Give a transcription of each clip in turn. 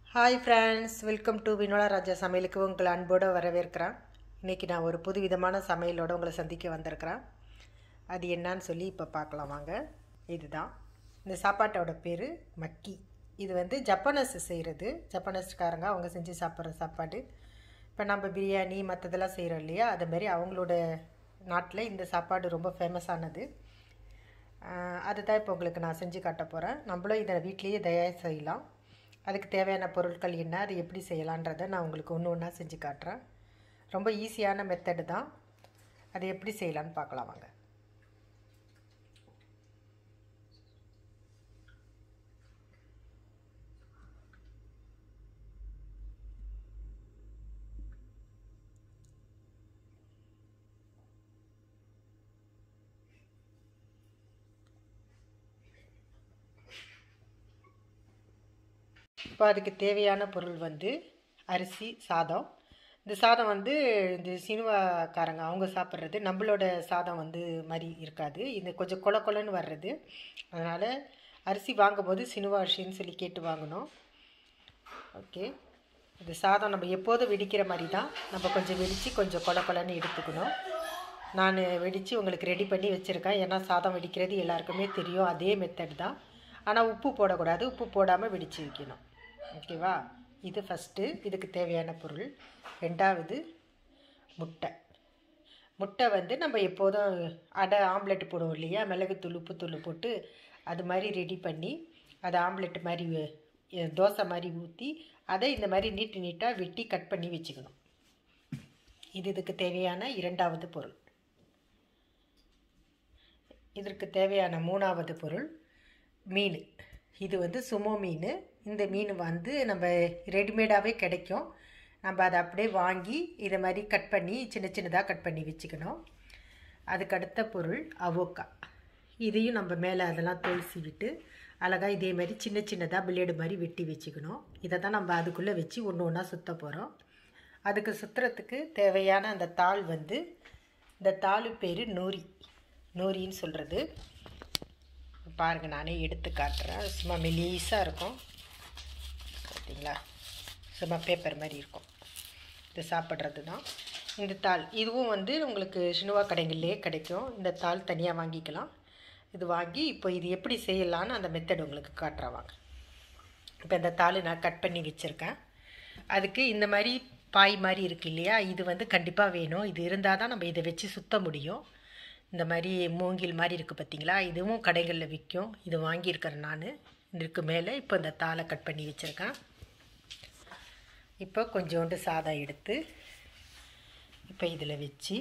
hi friends welcome to Vinola Raja சமையலுக்கு உங்களை அன்போடு வரவேற்கிறேன் இன்றைக்கி நான் ஒரு புது விதமான சமையலோடு உங்களை சந்திக்க வந்திருக்கிறேன் அது என்னன்னு சொல்லி இப்போ பார்க்கலாம் வாங்க இதுதான் இந்த சாப்பாட்டோட பேர் மக்கி இது வந்து ஜப்பானஸ் செய்கிறது ஜப்பானஸ்காரங்க அவங்க செஞ்சு சாப்பிட்ற சாப்பாடு இப்போ நம்ம பிரியாணி மற்றதெல்லாம் செய்கிறோம் இல்லையா அது மாதிரி அவங்களோட நாட்டில் இந்த சாப்பாடு ரொம்ப ஃபேமஸானது அதுதான் இப்போ உங்களுக்கு நான் செஞ்சு காட்ட போகிறேன் நம்மளும் இதை வீட்லேயே தயார் செய்யலாம் அதுக்கு தேவையான பொருட்கள் என்ன அது எப்படி செய்யலான்றதை நான் உங்களுக்கு ஒன்று ஒன்றா செஞ்சு காட்டுறேன் ரொம்ப ஈஸியான மெத்தடு தான் அது எப்படி செய்யலான்னு பார்க்கலாம் வாங்க இப்போ அதுக்கு தேவையான பொருள் வந்து அரிசி சாதம் இந்த சாதம் வந்து இந்த சினிமாக்காரங்க அவங்க சாப்பிட்றது நம்மளோட சாதம் வந்து மாதிரி இருக்காது இது கொஞ்சம் கொல கொலன்னு வர்றது அதனால் அரிசி வாங்கும்போது சினுவா அரிசின்னு சொல்லி கேட்டு வாங்கணும் ஓகே இந்த சாதம் நம்ம எப்போதும் வெடிக்கிற மாதிரி தான் நம்ம கொஞ்சம் வெடித்து கொஞ்சம் கொல கொலன்னு எடுத்துக்கணும் நான் வெடித்து உங்களுக்கு ரெடி பண்ணி வச்சுருக்கேன் ஏன்னா சாதம் வெடிக்கிறது எல்லாருக்குமே தெரியும் அதே மெத்தட் தான் ஆனால் உப்பு போடக்கூடாது உப்பு போடாமல் வெடித்து வைக்கணும் ஓகேவா இது ஃபஸ்ட்டு இதுக்கு தேவையான பொருள் ரெண்டாவது முட்டை முட்டை வந்து நம்ம எப்போதும் அடை ஆம்லெட் போடுவோம் இல்லையா மிளகுத்தூள் உப்புத்தூள் போட்டு அது மாதிரி ரெடி பண்ணி அதை ஆம்லெட் மாதிரி தோசை மாதிரி ஊற்றி அதை இந்த மாதிரி நீட்டு நீட்டாக வெட்டி கட் பண்ணி வச்சுக்கணும் இது இதுக்கு தேவையான இரண்டாவது பொருள் இதற்கு தேவையான மூணாவது பொருள் மீன் இது வந்து சுமோ மீன் இந்த மீன் வந்து நம்ம ரெடிமேடாகவே கிடைக்கும் நம்ம அதை அப்படியே வாங்கி இதை மாதிரி கட் பண்ணி சின்ன சின்னதாக கட் பண்ணி வச்சுக்கணும் அதுக்கு அடுத்த பொருள் அவோக்கா இதையும் நம்ம மேலே அதெல்லாம் தோல் சீவிட்டு அழகாக இதே மாதிரி சின்ன சின்னதாக பிளேடு மாதிரி வெட்டி வச்சுக்கணும் இதை தான் நம்ம அதுக்குள்ளே வச்சு ஒன்று ஒன்றா சுற்ற போகிறோம் அதுக்கு சுற்றுறதுக்கு தேவையான அந்த தாள் வந்து இந்த தாள் பேர் நூரி நூரின்னு சொல்கிறது பாருங்கள் நானே எடுத்து காட்டுறேன் சும்மா மெலீஸாக இருக்கும் பார்த்தீங்களா சும்மா பேப்பர் மாதிரி இருக்கும் இது சாப்பிட்றது தான் இந்த தாள் இதுவும் வந்து உங்களுக்கு சினுவா கடைகள்லேயே கிடைக்கும் இந்த தாள் தனியாக வாங்கிக்கலாம் இது வாங்கி இப்போ இது எப்படி செய்யலான்னு அந்த மெத்தட் உங்களுக்கு காட்டுறேன் வாங்க இப்போ இந்த தாள் நான் கட் பண்ணி வச்சுருக்கேன் அதுக்கு இந்த மாதிரி பாய் மாதிரி இருக்குது இல்லையா இது வந்து கண்டிப்பாக வேணும் இது இருந்தால் தான் நம்ம இதை வச்சு சுற்ற முடியும் இந்த மாதிரி மூங்கில் மாதிரி இருக்குது பார்த்தீங்களா இதுவும் கடைகளில் விற்கும் இது வாங்கியிருக்கிறேன் நான் இதுக்கு மேலே இப்போ இந்த தாளை கட் பண்ணி வச்சுருக்கேன் இப்போ கொஞ்சோண்டு சாதம் எடுத்து இப்போ இதில் வச்சு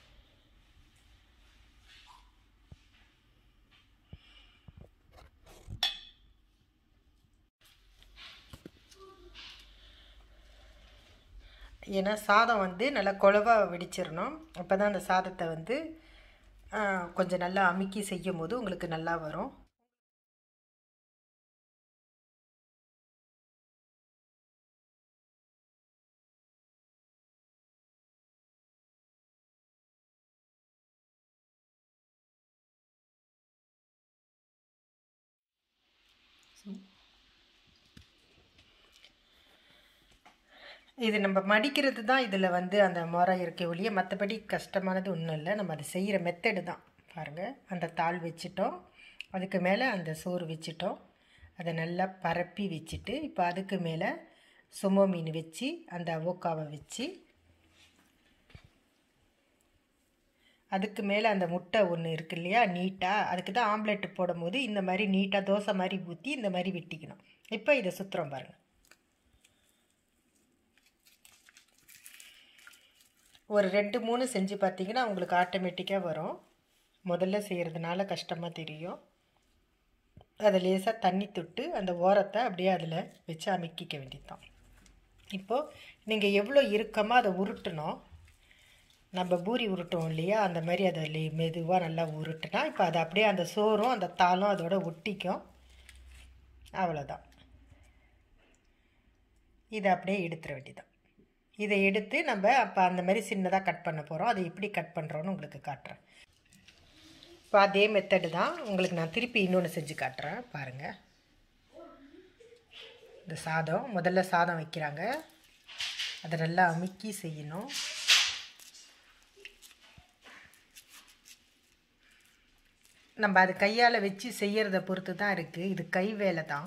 ஏன்னா சாதம் வந்து நல்லா குழவாக வெடிச்சிடணும் அப்போ தான் அந்த சாதத்தை வந்து கொஞ்சம் நல்லா அமுக்கி செய்யும் போது உங்களுக்கு நல்லா வரும் இது நம்ம மடிக்கிறது தான் இதில் வந்து அந்த முறை இருக்க ஒழிய மற்றபடி கஷ்டமானது ஒன்றும் இல்லை நம்ம அதை செய்கிற மெத்தடு தான் பாருங்கள் அந்த தாள் வச்சுட்டோம் அதுக்கு மேலே அந்த சோறு வச்சுட்டோம் அதை நல்லா பரப்பி வச்சுட்டு இப்போ அதுக்கு மேலே சுமோ மீன் வச்சு அந்த அவோக்காவை வச்சு அதுக்கு மேலே அந்த முட்டை ஒன்று இருக்கு இல்லையா நீட்டாக அதுக்கு தான் ஆம்லெட் போடும்போது இந்த மாதிரி நீட்டாக தோசை மாதிரி ஊற்றி இந்த மாதிரி வெட்டிக்கணும் இப்போ இதை சுற்றுறோம் பாருங்கள் ஒரு ரெண்டு மூணு செஞ்சு பார்த்தீங்கன்னா உங்களுக்கு ஆட்டோமேட்டிக்காக வரும் முதல்ல செய்கிறதுனால கஷ்டமாக தெரியும் அதை லேசாக தண்ணி தொட்டு அந்த ஓரத்தை அப்படியே அதில் வச்சு அமுக்கிக்க வேண்டியதுதான் இப்போது நீங்கள் எவ்வளோ இறுக்கமாக அதை உருட்டணும் நம்ம பூரி உருட்டுவோம் இல்லையா அந்த மாதிரி அதை மெதுவாக நல்லா உருட்டுனா இப்போ அதை அப்படியே அந்த சோறும் அந்த தாளும் அதோட ஒட்டிக்கும் அவ்வளோதான் இதை அப்படியே எடுத்துட வேண்டியதான் இதை எடுத்து நம்ம அப்போ அந்த மாதிரி சின்னதாக கட் பண்ண போகிறோம் அதை எப்படி கட் பண்ணுறோன்னு உங்களுக்கு காட்டுறேன் இப்போ அதே மெத்தடு தான் உங்களுக்கு நான் திருப்பி இன்னொன்று செஞ்சு காட்டுறேன் பாருங்கள் இந்த சாதம் முதல்ல சாதம் வைக்கிறாங்க அதை நல்லா அமுக்கி செய்யணும் நம்ம அது கையால் வச்சு செய்கிறத பொறுத்து தான் இருக்குது இது கை வேலை தான்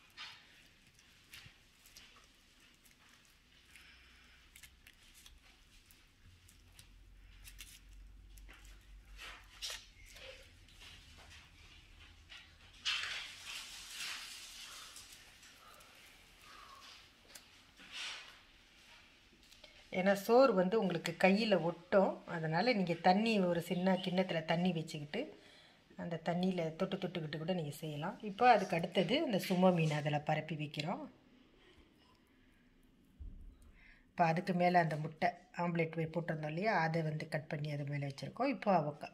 ஏன்னா சோறு வந்து உங்களுக்கு கையில் ஒட்டும் அதனால் நீங்கள் தண்ணி ஒரு சின்ன கிண்ணத்தில் தண்ணி வச்சுக்கிட்டு அந்த தண்ணியில் தொட்டு தொட்டுக்கிட்டு கூட நீங்கள் செய்யலாம் இப்போ அதுக்கு அடுத்தது அந்த சும மீன் அதில் பரப்பி வைக்கிறோம் இப்போ அதுக்கு மேலே அந்த முட்டை ஆம்லேட் போய் போட்டிருந்தோம் இல்லையா அதை வந்து கட் பண்ணி அது மேலே வச்சுருக்கோம் இப்போ அவக்கா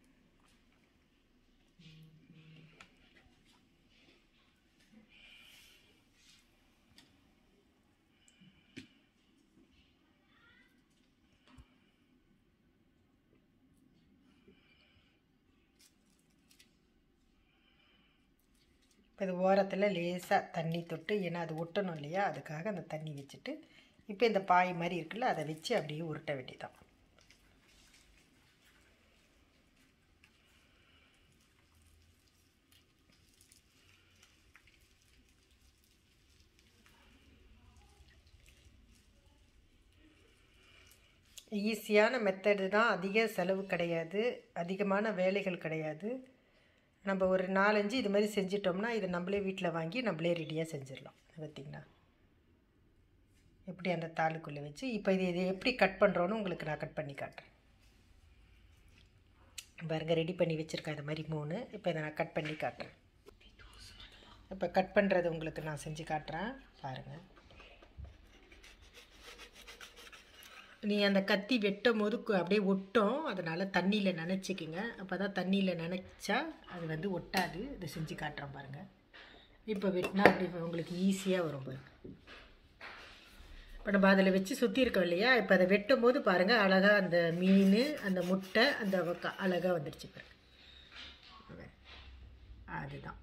இப்போ இது ஓரத்தில் லேசாக தண்ணி தொட்டு ஏன்னா அது ஒட்டணும் இல்லையா அதுக்காக அந்த தண்ணி வச்சுட்டு இப்போ இந்த பாய் மாதிரி இருக்குல்ல அதை வச்சு அப்படியே உருட்ட வேண்டியதான் ஈஸியான மெத்தடு தான் அதிக செலவு கிடையாது அதிகமான வேலைகள் கிடையாது நம்ம ஒரு நாலஞ்சு இது மாதிரி செஞ்சிட்டோம்னா இதை நம்மளே வீட்டில் வாங்கி நம்மளே ரெடியாக செஞ்சிடலாம் பார்த்திங்களா எப்படி அந்த தாளுக்குள்ளே வச்சு இப்போ இது இதை எப்படி கட் பண்ணுறோன்னு உங்களுக்கு நான் கட் பண்ணி காட்டுறேன் பாருங்க ரெடி பண்ணி வச்சுருக்கேன் இது மாதிரி மூணு இப்போ இதை நான் கட் பண்ணி காட்டுறேன் இப்போ கட் பண்ணுறது உங்களுக்கு நான் செஞ்சு காட்டுறேன் பாருங்கள் நீ அந்த கத்தி வெட்டும் போது கு- அப்படியே ஒட்டும் அதனால் தண்ணியில் நனைச்சிக்கிங்க அப்போ தான் தண்ணியில் நனைச்சா அது வந்து ஒட்டாது இதை செஞ்சு காட்டுறேன் பாருங்கள் இப்போ வெட்டினா அப்படி உங்களுக்கு ஈஸியாக வரும் பாருங்க இப்போ நம்ம அதில் வச்சு சுற்றி இருக்கோம் இல்லையா இப்போ அதை வெட்டும் போது பாருங்கள் அழகாக அந்த மீன் அந்த முட்டை அந்த அவக்காய் அழகாக வந்துடுச்சு பாருங்க அதுதான்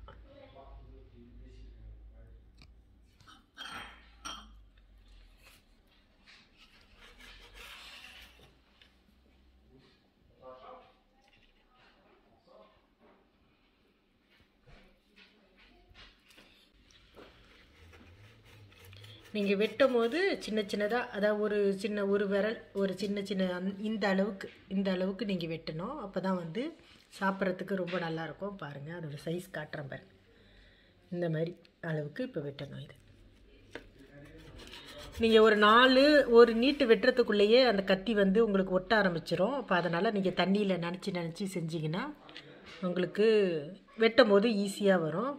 நீங்கள் வெட்டும் போது சின்ன சின்னதாக அதாவது ஒரு சின்ன ஒரு விரல் ஒரு சின்ன சின்ன அந்த- இந்த அளவுக்கு இந்த அளவுக்கு நீங்கள் வெட்டணும் அப்போ தான் வந்து சாப்பிட்றதுக்கு ரொம்ப நல்லாயிருக்கும் பாருங்கள் அதோட சைஸ் காட்டுறேன் பாருங்க இந்த மாதிரி அளவுக்கு இப்போ வெட்டணும் இது நீங்கள் ஒரு நாலு ஒரு நீட்டு வெட்டுறதுக்குள்ளேயே அந்த கத்தி வந்து உங்களுக்கு ஒட்ட ஆரம்பிச்சிரும் அப்போ அதனால் நீங்கள் தண்ணியில் நனைச்சி நனைச்சி செஞ்சீங்கன்னா உங்களுக்கு வெட்டும் போது ஈஸியாக வரும்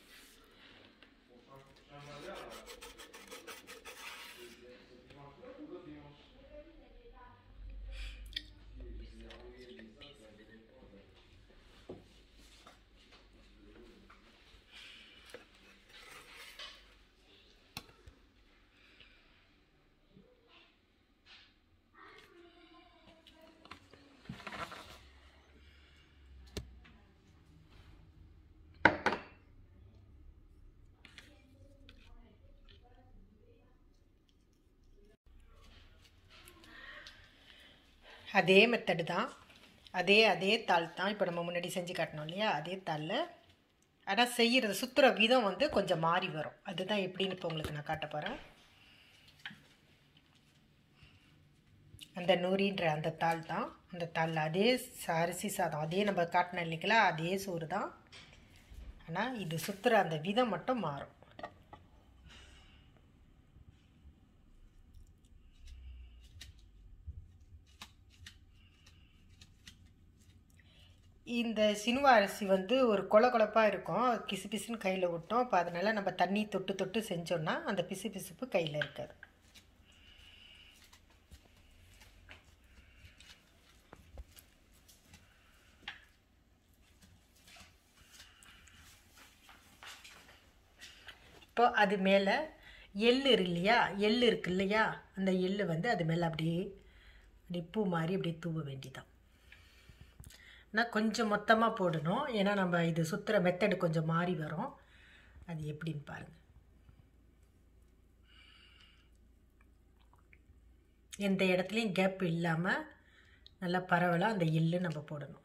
அதே மெத்தடு தான் அதே அதே தாள் தான் இப்போ நம்ம முன்னாடி செஞ்சு காட்டணும் இல்லையா அதே தாளில் ஆனால் செய்கிறது சுற்றுற விதம் வந்து கொஞ்சம் மாறி வரும் அதுதான் எப்படின்னு இப்போ உங்களுக்கு நான் காட்ட போகிறேன் அந்த நூறின்ற அந்த தாள் தான் அந்த தாளில் அதே ச- அரிசி சாதம் அதே நம்ம காட்டின இல்லைங்களா அதே சோறு தான் ஆனால் இது சுற்றுற அந்த விதம் மட்டும் மாறும் இந்த சினுவா அரிசி வந்து ஒரு கொல கொலப்பாக இருக்கும் பிசு பிசுன்னு கையில் விட்டோம் அப்போ அதனால் நம்ம தண்ணி தொட்டு தொட்டு செஞ்சோம்னா அந்த பிசு பிசுப்பு கையில் இருக்காது இப்போ அது மேலே எள்ளு இருக்கு இல்லையா எள்ளு இருக்கு இல்லையா அந்த எள்ளு வந்து அது மேலே அப்படியே அப்படி பூ மாதிரி அப்படியே தூவ வேண்டியதான் ஆனால் கொஞ்சம் மொத்தமாக போடணும் ஏன்னா நம்ம இது சுற்றுற மெத்தடு கொஞ்சம் மாறி வரும் அது எப்படின்னு பாருங்கள் எந்த இடத்துலையும் கேப் இல்லாமல் நல்லா பரவலாக அந்த எள்ளு நம்ம போடணும்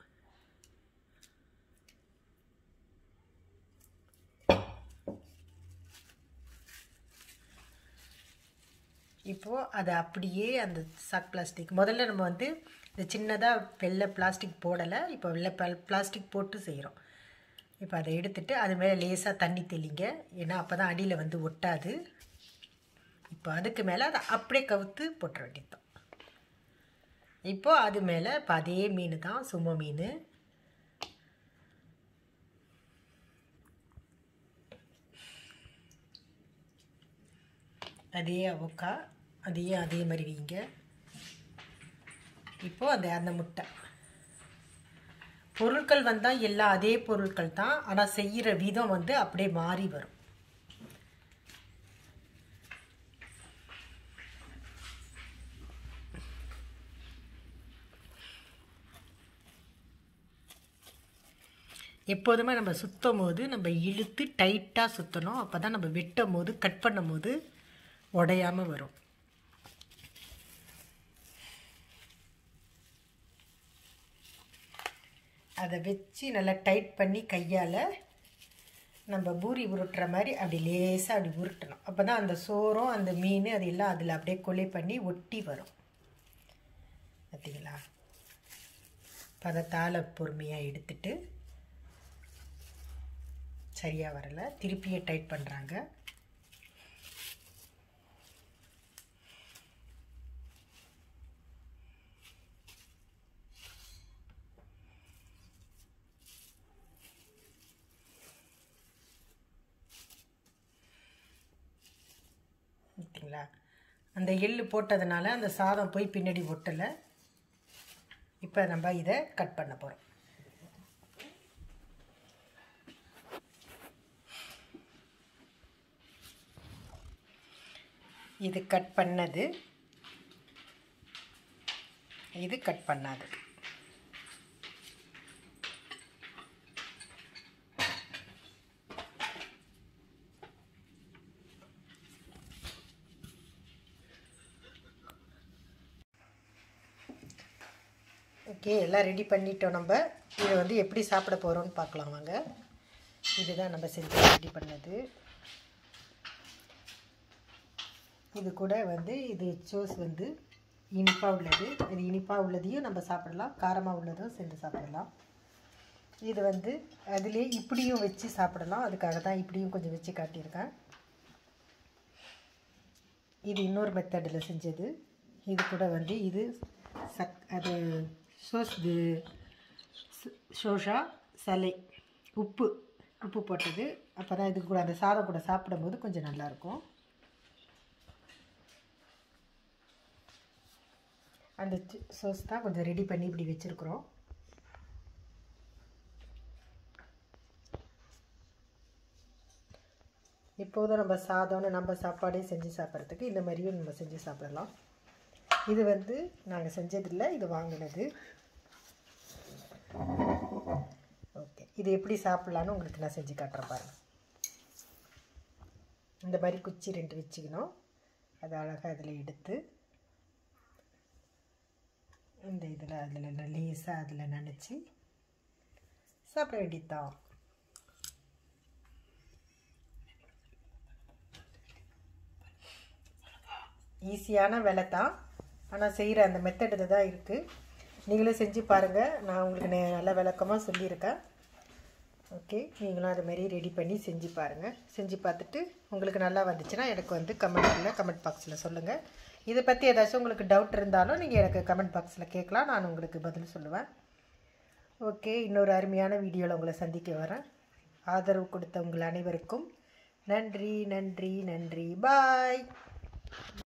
இப்போது அதை அப்படியே அந்த சாக் பிளாஸ்டிக் முதல்ல நம்ம வந்து இந்த சின்னதாக வெள்ளை பிளாஸ்டிக் போடலை இப்போ வெள்ளை பிளாஸ்டிக் போட்டு செய்கிறோம் இப்போ அதை எடுத்துட்டு அது மேலே லேசாக தண்ணி தெளிங்க ஏன்னா அப்போ தான் அடியில் வந்து ஒட்டாது இப்போ அதுக்கு மேலே அதை அப்படியே கவுத்து போட்டுற வேண்டியதுதான் இப்போ அது மேலே இப்போ அதே மீன் தான் சும மீன் அதே அவக்கா அதையும் அதே மாதிரி வைங்க இப்போது அந்த அந்த முட்டை பொருட்கள் வந்தால் எல்லாம் அதே பொருட்கள் தான் ஆனால் செய்கிற விதம் வந்து அப்படியே மாறி வரும் எப்போதுமே நம்ம சுற்றும் போது நம்ம இழுத்து டைட்டாக சுற்றணும் அப்போ தான் நம்ம வெட்டும் போது கட் பண்ணும் போது உடையாமல் வரும் அதை வச்சு நல்லா டைட் பண்ணி கையால் நம்ம பூரி உருட்டுற மாதிரி அப்படி லேசாக அப்படி உருட்டணும் அப்போ தான் அந்த சோறும் அந்த மீன் அது எல்லாம் அதில் அப்படியே கொலை பண்ணி ஒட்டி வரும் பார்த்தீங்களா பதத்தால் பொறுமையாக எடுத்துட்டு சரியாக வரலை திருப்பியே டைட் பண்ணுறாங்க பார்த்தீங்களா அந்த எள்ளு போட்டதுனால அந்த சாதம் போய் பின்னாடி ஒட்டலை இப்போ நம்ம இதை கட் பண்ண போகிறோம் இது கட் பண்ணது இது கட் பண்ணாது ஓகே எல்லாம் ரெடி பண்ணிட்டோம் நம்ம இதை வந்து எப்படி சாப்பிட போகிறோம்னு பார்க்கலாம் வாங்க இதுதான் நம்ம செஞ்சு ரெடி பண்ணது இது கூட வந்து இது சோஸ் வந்து இனிப்பாக உள்ளது இது இனிப்பாக உள்ளதையும் நம்ம சாப்பிடலாம் காரமாக உள்ளதும் செஞ்சு சாப்பிடலாம் இது வந்து அதுலேயே இப்படியும் வச்சு சாப்பிடலாம் அதுக்காக தான் இப்படியும் கொஞ்சம் வச்சு காட்டியிருக்கேன் இது இன்னொரு மெத்தடில் செஞ்சது இது கூட வந்து இது சக் அது சோஸ் இது சோஷா சலை உப்பு உப்பு போட்டது அப்போ தான் இது கூட அந்த சாதம் கூட சாப்பிடும்போது கொஞ்சம் நல்லாயிருக்கும் அந்த சோஸ் தான் கொஞ்சம் ரெடி பண்ணி இப்படி வச்சுருக்குறோம் இப்போதும் நம்ம சாதம்னு நம்ம சாப்பாடே செஞ்சு சாப்பிட்றதுக்கு இந்த மாதிரியும் நம்ம செஞ்சு சாப்பிடலாம் இது வந்து நாங்கள் செஞ்சதில்லை இது வாங்கினது ஓகே இது எப்படி சாப்பிட்லான்னு உங்களுக்கு நான் செஞ்சு காட்டுறேன் பாருங்கள் இந்த மாதிரி குச்சி ரெண்டு வச்சுக்கணும் அது அழகாக அதில் எடுத்து இந்த இதில் அதில் லேசாக அதில் நினச்சி சாப்பிட வேண்டியதுதான் ஈஸியான வேலை தான் ஆனால் செய்கிற அந்த மெத்தடில் தான் இருக்குது நீங்களும் செஞ்சு பாருங்கள் நான் உங்களுக்கு நெ- நல்ல விளக்கமாக சொல்லியிருக்கேன் ஓகே நீங்களும் அது மாதிரி ரெடி பண்ணி செஞ்சு பாருங்கள் செஞ்சு பார்த்துட்டு உங்களுக்கு நல்லா வந்துச்சுன்னா எனக்கு வந்து கமெண்ட்டில் கமெண்ட் பாக்ஸில் சொல்லுங்கள் இதை பற்றி ஏதாச்சும் உங்களுக்கு டவுட் இருந்தாலும் நீங்கள் எனக்கு கமெண்ட் பாக்ஸில் கேட்கலாம் நான் உங்களுக்கு பதில் சொல்லுவேன் ஓகே இன்னொரு அருமையான வீடியோவில் உங்களை சந்திக்க வரேன் ஆதரவு கொடுத்த உங்கள் அனைவருக்கும் நன்றி நன்றி நன்றி பாய்